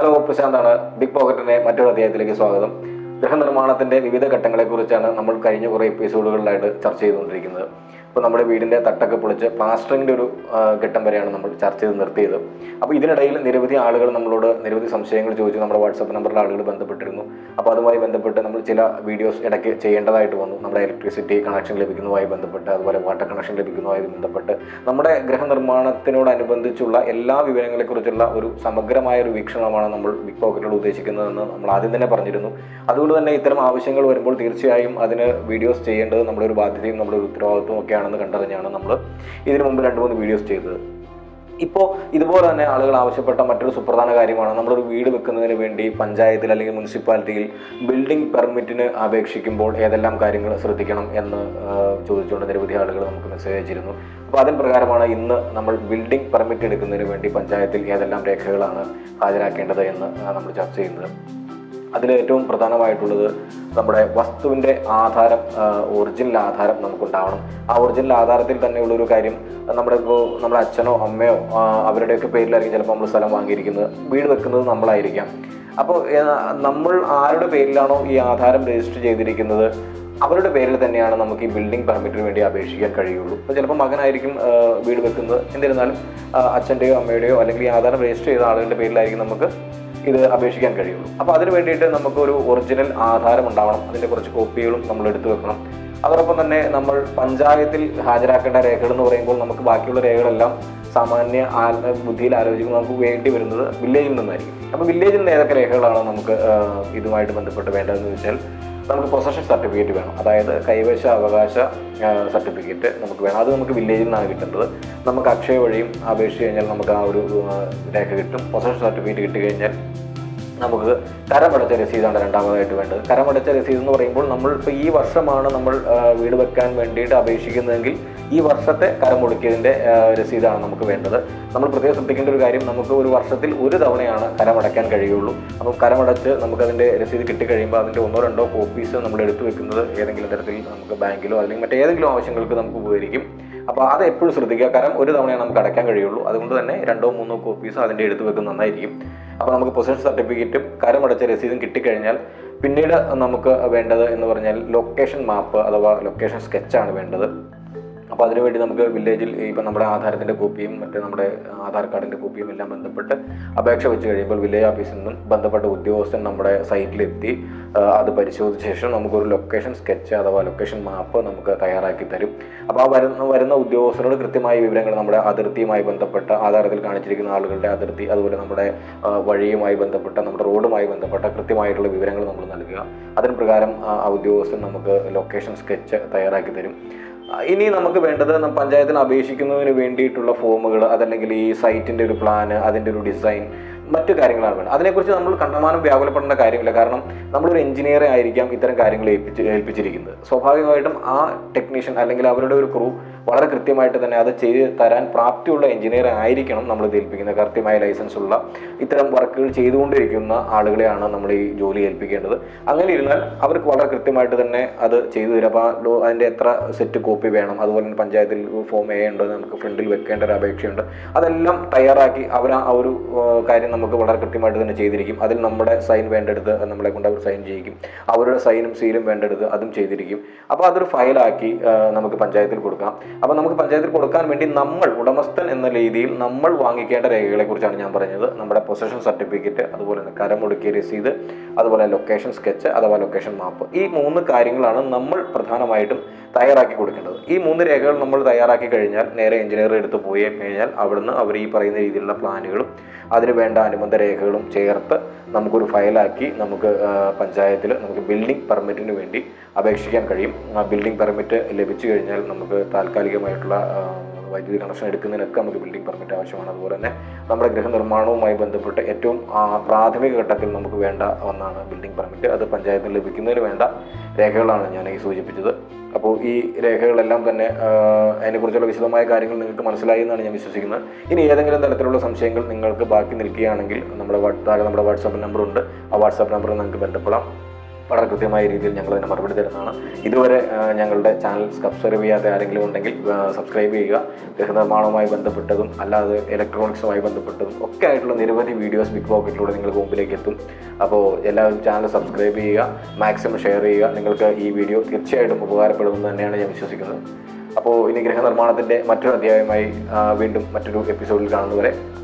hello പ്രശാന്താണ് big പോക്കറ്റിന്റെ മറ്റൊരു അധ്യായത്തിലേക്ക് സ്വാഗതം ഗൃഹനിർമ്മാണത്തിന്റെ വിവിധ ഘട്ടങ്ങളെക്കുറിച്ചാണ് നമ്മൾ കഴിഞ്ഞ കുറേ എപ്പിസോഡുകളിലായിട്ട് ചർച്ച ചെയ്തുകൊണ്ടിരിക്കുന്നത് ഇപ്പോൾ നമ്മുടെ വീടിന്റെ തട്ടൊക്കെ പൊളിച്ച് പ്ലാസ്റ്ററിങ്ങിന്റെ ഒരു ആ, ഘട്ടം വരെയാണ് നമ്മൾ ചർച്ച ചെയ്ത് നിർത്തിയത് അപ്പോൾ ഇതിനിടയിൽ നിരവധി ആളുകൾ നമ്മളോട് നിരവധി സംശയങ്ങൾ ചോദിച്ചു നമ്മുടെ വാട്സപ്പ് നമ്പറിൽ ആളുകൾ ബന്ധപ്പെട്ടിരുന്നു അപ്പോൾ അതുമായി ബന്ധപ്പെട്ട് നമ്മൾ ചില വീഡിയോസ് ഇടയ്ക്ക് ചെയ്യേണ്ടതായിട്ട് വന്നു നമ്മുടെ ഇലക്ട്രിസിറ്റി കണക്ഷൻ ലഭിക്കുന്നതുമായി ബന്ധപ്പെട്ട് അതുപോലെ വാട്ടർ കണക്ഷൻ ലഭിക്കുന്നതുമായി ബന്ധപ്പെട്ട് നമ്മുടെ ഗൃഹനിർമ്മാണത്തിനോടനുബന്ധിച്ചുള്ള എല്ലാ വിവരങ്ങളെക്കുറിച്ചുള്ള ഒരു സമഗ്രമായ ഒരു വീക്ഷണമാണ് നമ്മൾ ബിഗ് പോക്കറ്റിലൂടെ ഉദ്ദേശിക്കുന്നതെന്ന് നമ്മൾ ആദ്യം തന്നെ പറഞ്ഞിരുന്നു അതുകൊണ്ട് തന്നെ ഇത്തരം ആവശ്യങ്ങൾ വരുമ്പോൾ തീർച്ചയായും അതിന് വീഡിയോസ് ചെയ്യേണ്ടത് നമ്മുടെ ഒരു ബാധ്യതയും നമ്മുടെ ഒരു ഉത്തരവാദിത്വം ഒക്കെയാണെന്ന് കണ്ടറിഞ്ഞാണ് നമ്മൾ ഇതിനു മുമ്പ് രണ്ട് മൂന്ന് വീഡിയോസ് ചെയ്തത് ഇപ്പോൾ ഇതുപോലെ തന്നെ ആളുകൾ ആവശ്യപ്പെട്ട മറ്റൊരു സുപ്രധാന കാര്യമാണ് നമ്മളൊരു വീട് വെക്കുന്നതിന് വേണ്ടി പഞ്ചായത്തിൽ അല്ലെങ്കിൽ മുനിസിപ്പാലിറ്റിയിൽ ബിൽഡിംഗ് പെർമിറ്റിന് അപേക്ഷിക്കുമ്പോൾ ഏതെല്ലാം കാര്യങ്ങൾ ശ്രദ്ധിക്കണം എന്ന് ആ, ചോദിച്ചുകൊണ്ട് നിരവധി ആളുകൾ നമുക്ക് മെസ്സേജ് അയച്ചിരുന്നു അപ്പോൾ അതിന് പ്രകാരമാണ് ഇന്ന് നമ്മൾ ബിൽഡിംഗ് പെർമിറ്റ് എടുക്കുന്നതിന് വേണ്ടി പഞ്ചായത്തിൽ ഏതെല്ലാം രേഖകളാണ് ഹാജരാക്കേണ്ടത് എന്ന് ആ, നമ്മൾ ചർച്ച ചെയ്യുന്നത് അതിൽ ഏറ്റവും പ്രധാനമായിട്ടുള്ളത് നമ്മുടെ വസ്തുവിൻ്റെ ആധാരം ഒറിജിനൽ ആധാരം നമുക്കുണ്ടാവണം ആ ഒറിജിനൽ ആധാരത്തിൽ തന്നെയുള്ള ഒരു കാര്യം നമ്മുടെ ഇപ്പോൾ നമ്മുടെ അച്ഛനോ അമ്മയോ ആ, അവരുടെയൊക്കെ പേരിലായിരിക്കും ചിലപ്പോൾ നമ്മൾ സ്ഥലം വാങ്ങിയിരിക്കുന്നത് വീട് വെക്കുന്നത് നമ്മളായിരിക്കാം അപ്പോൾ ഏഹ്, നമ്മൾ ആരുടെ പേരിലാണോ ഈ ആധാരം രജിസ്റ്റർ ചെയ്തിരിക്കുന്നത് അവരുടെ പേരിൽ തന്നെയാണ് നമുക്ക് ഈ ബിൽഡിംഗ് പെർമിറ്റിന് വേണ്ടി അപേക്ഷിക്കാൻ കഴിയുള്ളൂ അപ്പോൾ ചിലപ്പോൾ മകനായിരിക്കും ആ, വീട് വെക്കുന്നത് എന്നിരുന്നാലും ആ, അച്ഛൻ്റെയോ അമ്മയുടെയോ അല്ലെങ്കിൽ ഈ ആധാരം രജിസ്റ്റർ ചെയ്ത ആളുകളുടെ പേരിലായിരിക്കും നമുക്ക് ഇത് അപേക്ഷിക്കാൻ കഴിയുള്ളൂ അപ്പോൾ അതിന് വേണ്ടിയിട്ട് നമുക്കൊരു ഒറിജിനൽ ആധാരം ഉണ്ടാവണം അതിൻ്റെ കുറച്ച് കോപ്പികളും നമ്മൾ എടുത്തു വെക്കണം അതോടൊപ്പം തന്നെ നമ്മൾ പഞ്ചായത്തിൽ ഹാജരാക്കേണ്ട രേഖകൾ എന്ന് പറയുമ്പോൾ നമുക്ക് ബാക്കിയുള്ള രേഖകളെല്ലാം സാമാന്യ ആ- ബുദ്ധിയിൽ ആലോചിക്കുമ്പോൾ നമുക്ക് വേണ്ടി വരുന്നത് വില്ലേജിൽ നിന്നായിരിക്കും അപ്പോൾ വില്ലേജിൽ നിന്ന് ഏതൊക്കെ രേഖകളാണ് നമുക്ക് ആ, ഇതുമായിട്ട് ബന്ധപ്പെട്ട് വേണ്ടതെന്ന് വെച്ചാൽ നമുക്ക് പൊസഷൻ സർട്ടിഫിക്കറ്റ് വേണം അതായത് കൈവശ അവകാശ സർട്ടിഫിക്കറ്റ് നമുക്ക് വേണം അത് നമുക്ക് വില്ലേജിൽ നിന്നാണ് കിട്ടുന്നത് നമുക്ക് അക്ഷയ വഴിയും അപേക്ഷിച്ച് കഴിഞ്ഞാൽ നമുക്ക് ആ ഒരു ആ, രേഖ കിട്ടും പൊസഷൻ സർട്ടിഫിക്കറ്റ് കിട്ടി കഴിഞ്ഞാൽ നമുക്ക് കരമടച്ച രസീതാണ് രണ്ടാമതായിട്ട് വേണ്ടത് കരമടച്ച രസീത് എന്ന് പറയുമ്പോൾ നമ്മൾ ഇപ്പോൾ ഈ വർഷമാണ് നമ്മൾ ആ, വീട് വെക്കാൻ വേണ്ടിയിട്ട് അപേക്ഷിക്കുന്നതെങ്കിൽ ഈ വർഷത്തെ കരമൊടുക്കിയതിൻ്റെ ആ, രസീതാണ് നമുക്ക് വേണ്ടത് നമ്മൾ പ്രത്യേകം ശ്രദ്ധിക്കേണ്ട ഒരു കാര്യം നമുക്ക് ഒരു വർഷത്തിൽ ഒരു തവണയാണ് കരമടയ്ക്കാൻ കഴിയുള്ളൂ അപ്പം കരമടച്ച് നമുക്കതിൻ്റെ രസീത് കിട്ടിക്കഴിയുമ്പോൾ അതിൻ്റെ ഒന്നോ രണ്ടോ കോപ്പീസ് നമ്മൾ എടുത്തു വെക്കുന്നത് ഏതെങ്കിലും തരത്തിൽ നമുക്ക് ബാങ്കിലോ അല്ലെങ്കിൽ മറ്റേതെങ്കിലും ആവശ്യങ്ങൾക്ക് നമുക്ക് ഉപകരിക്കും അപ്പോൾ അത് എപ്പോഴും ശ്രദ്ധിക്കുക കാരണം ഒരു തവണയാണ് നമുക്ക് അടയ്ക്കാൻ കഴിയുള്ളൂ അതുകൊണ്ട് തന്നെ രണ്ടോ മൂന്നോ കോപ്പീസ് അതിൻ്റെ എടുത്തു വെക്കുന്നത് നന്നായിരിക്കും അപ്പോൾ നമുക്ക് പൊസിഷൻ സർട്ടിഫിക്കറ്റും കരമടച്ച രസീതും കിട്ടിക്കഴിഞ്ഞാൽ പിന്നീട് നമുക്ക് വേണ്ടത് എന്ന് പറഞ്ഞാൽ ലൊക്കേഷൻ മാപ്പ് അഥവാ ലൊക്കേഷൻ സ്കെച്ചാണ് വേണ്ടത് അപ്പോൾ അതിനുവേണ്ടി നമുക്ക് വില്ലേജിൽ ഇപ്പം നമ്മുടെ ആധാരത്തിൻ്റെ കോപ്പിയും മറ്റേ നമ്മുടെ ആധാർ കാർഡിൻ്റെ കോപ്പിയും എല്ലാം ബന്ധപ്പെട്ട് അപേക്ഷ വെച്ച് കഴിയുമ്പോൾ വില്ലേജ് ഓഫീസിൽ നിന്നും ബന്ധപ്പെട്ട ഉദ്യോഗസ്ഥൻ നമ്മുടെ സൈറ്റിലെത്തി ആ, അത് പരിശോധിച്ച ശേഷം നമുക്കൊരു ലൊക്കേഷൻ സ്കെച്ച് അഥവാ ലൊക്കേഷൻ മാപ്പ് നമുക്ക് തയ്യാറാക്കി തരും അപ്പോൾ ആ വരുന്ന വരുന്ന ഉദ്യോഗസ്ഥരോട് കൃത്യമായ വിവരങ്ങൾ നമ്മുടെ അതിർത്തിയുമായി ബന്ധപ്പെട്ട ആധാരത്തിൽ കാണിച്ചിരിക്കുന്ന ആളുകളുടെ അതിർത്തി അതുപോലെ നമ്മുടെ ആ, വഴിയുമായി ബന്ധപ്പെട്ട നമ്മുടെ റോഡുമായി ബന്ധപ്പെട്ട കൃത്യമായിട്ടുള്ള വിവരങ്ങൾ നമ്മൾ നൽകുക അതിന് പ്രകാരം ആ ആ ഉദ്യോഗസ്ഥൻ നമുക്ക് ലൊക്കേഷൻ സ്കെച്ച് തയ്യാറാക്കി തരും ആ, ഇനി നമുക്ക് വേണ്ടത് നം- പഞ്ചായത്തിന് അപേക്ഷിക്കുന്നതിന് വേണ്ടിയിട്ടുള്ള ഫോമുകൾ അതല്ലെങ്കിൽ ഈ സൈറ്റിൻ്റെ ഒരു പ്ലാന് അതിൻ്റെ ഒരു ഡിസൈൻ മറ്റു കാര്യങ്ങളാണ് വേണ്ടത് അതിനെക്കുറിച്ച് നമ്മൾ കണ്ടമാനം വ്യാകുലപ്പെടേണ്ട കാര്യമില്ല കാരണം നമ്മളൊരു എഞ്ചിനീയറെ ആയിരിക്കാം ഇത്തരം കാര്യങ്ങൾ ഏൽപ്പിച്ച് ഏൽപ്പിച്ചിരിക്കുന്നത് സ്വാഭാവികമായിട്ടും ആ ടെക്നീഷ്യൻ അല്ലെങ്കിൽ അവരുടെ ഒരു ക്രൂ വളരെ കൃത്യമായിട്ട് തന്നെ അത് ചെയ്ത് തരാൻ പ്രാപ്തിയുള്ള എഞ്ചിനീയർ ആയിരിക്കണം നമ്മൾ ഇത് ഏൽപ്പിക്കുന്നത് കൃത്യമായ ലൈസൻസ് ഉള്ള ഇത്തരം വർക്കുകൾ ചെയ്തുകൊണ്ടിരിക്കുന്ന ആളുകളെയാണ് നമ്മൾ ഈ ജോലി ഏൽപ്പിക്കേണ്ടത് അങ്ങനെ ഇരുന്നാൽ അവർക്ക് വളരെ കൃത്യമായിട്ട് തന്നെ അത് ചെയ്തു തരും അപ്പോൾ ആ ലോ- അതിൻ്റെ എത്ര സെറ്റ് കോപ്പി വേണം അതുപോലെ തന്നെ പഞ്ചായത്തിൽ ഫോം എ ഉണ്ട് നമുക്ക് ഫ്രണ്ടിൽ വെക്കേണ്ട ഒരു അപേക്ഷയുണ്ട് അതെല്ലാം തയ്യാറാക്കി അവർ ആ ഒരു ആ, കാര്യം നമുക്ക് വളരെ കൃത്യമായിട്ട് തന്നെ ചെയ്തിരിക്കും അതിൽ നമ്മുടെ സൈൻ വേണ്ടെടുത്ത് നമ്മളെ കൊണ്ട് അവർ സൈൻ ചെയ്യിക്കും അവരുടെ സൈനും സീലും വേണ്ടെടുത്ത് അതും ചെയ്തിരിക്കും അപ്പോൾ അതൊരു ഫയലാക്കി ആ, നമുക്ക് പഞ്ചായത്തിൽ കൊടുക്കാം അപ്പോൾ നമുക്ക് പഞ്ചായത്തിൽ കൊടുക്കാൻ വേണ്ടി നമ്മൾ ഉടമസ്ഥൻ എന്ന രീതിയിൽ നമ്മൾ വാങ്ങിക്കേണ്ട രേഖകളെ കുറിച്ചാണ് ഞാൻ പറഞ്ഞത് നമ്മുടെ പൊസഷൻ സർട്ടിഫിക്കറ്റ് അതുപോലെ തന്നെ കരമൊടുക്കിയ രസീത് അതുപോലെ ലൊക്കേഷൻ സ്കെച്ച് അഥവാ ലൊക്കേഷൻ മാപ്പ് ഈ മൂന്ന് കാര്യങ്ങളാണ് നമ്മൾ പ്രധാനമായിട്ടും തയ്യാറാക്കി കൊടുക്കേണ്ടത് ഈ മൂന്ന് രേഖകൾ നമ്മൾ തയ്യാറാക്കി കഴിഞ്ഞാൽ നേരെ എഞ്ചിനീയർ എടുത്ത് പോയി കഴിഞ്ഞാൽ അവിടുന്ന് അവർ ഈ പറയുന്ന രീതിയിലുള്ള പ്ലാനുകളും അതിന് വേണ്ട അനുബന്ധ രേഖകളും ചേർത്ത് നമുക്കൊരു ഫയലാക്കി നമുക്ക് പഞ്ചായത്തിൽ നമുക്ക് ബിൽഡിംഗ് പെർമിറ്റിന് വേണ്ടി അപേക്ഷിക്കാൻ കഴിയും ആ ബിൽഡിംഗ് പെർമിറ്റ് ലഭിച്ചു കഴിഞ്ഞാൽ നമുക്ക് താൽക്കാലികമായിട്ടുള്ള ആ, വൈദ്യുതി കണക്ഷൻ എടുക്കുന്നതിനൊക്കെ നമുക്ക് ബിൽഡിംഗ് പെർമിറ്റ് ആവശ്യമാണ് അതുപോലെ തന്നെ നമ്മുടെ ഗൃഹനിർമ്മാണവുമായി ബന്ധപ്പെട്ട് ഏറ്റവും ആ, പ്രാഥമിക ഘട്ടത്തിൽ നമുക്ക് വേണ്ട ഒന്നാണ് ബിൽഡിംഗ് പെർമിറ്റ് അത് പഞ്ചായത്തിൽ ലഭിക്കുന്നതിന് വേണ്ട രേഖകളാണ് ഞാൻ ഈ സൂചിപ്പിച്ചത് അപ്പോൾ ഈ രേഖകളെല്ലാം തന്നെ ആ, അതിനെക്കുറിച്ചുള്ള വിശദമായ കാര്യങ്ങൾ നിങ്ങൾക്ക് മനസ്സിലായി എന്നാണ് ഞാൻ വിശ്വസിക്കുന്നത് ഇനി ഏതെങ്കിലും തരത്തിലുള്ള സംശയങ്ങൾ നിങ്ങൾക്ക് ബാക്കി നിൽക്കുകയാണെങ്കിൽ നമ്മുടെ വാ- താഴെ നമ്മുടെ വാട്സാപ്പ് നമ്പറുണ്ട് ആ വാട്സാപ്പ് നമ്പറിൽ നിങ്ങൾക്ക് ബന്ധപ്പെടാം വളരെ കൃത്യമായ രീതിയിൽ ഞങ്ങൾ അതിന് മറുപടി തരുന്നതാണ് ഇതുവരെ ആ, ഞങ്ങളുടെ ചാനൽ സബ്സ്ക്രൈബ് ചെയ്യാത്ത ആരെങ്കിലും ഉണ്ടെങ്കിൽ സബ്സ്ക്രൈബ് ചെയ്യുക ഗൃഹനിർമ്മാണവുമായി ബന്ധപ്പെട്ടതും അല്ലാതെ ഇലക്ട്രോണിക്സുമായി ബന്ധപ്പെട്ടതും ഒക്കെ ആയിട്ടുള്ള നിരവധി വീഡിയോസ് ബിഗ് പോക്കറ്റിലൂടെ നിങ്ങൾക്ക് മുമ്പിലേക്ക് എത്തും അപ്പോൾ എല്ലാവരും ചാനൽ സബ്സ്ക്രൈബ് ചെയ്യുക മാക്സിമം ഷെയർ ചെയ്യുക നിങ്ങൾക്ക് ഈ വീഡിയോ തീർച്ചയായിട്ടും ഉപകാരപ്പെടുമെന്ന് തന്നെയാണ് ഞാൻ വിശ്വസിക്കുന്നത് അപ്പോൾ ഇനി ഗൃഹനിർമ്മാണത്തിൻ്റെ മറ്റൊരു അധ്യായമായി ആ, വീണ്ടും മറ്റൊരു എപ്പിസോഡിൽ കാണുന്നവരെ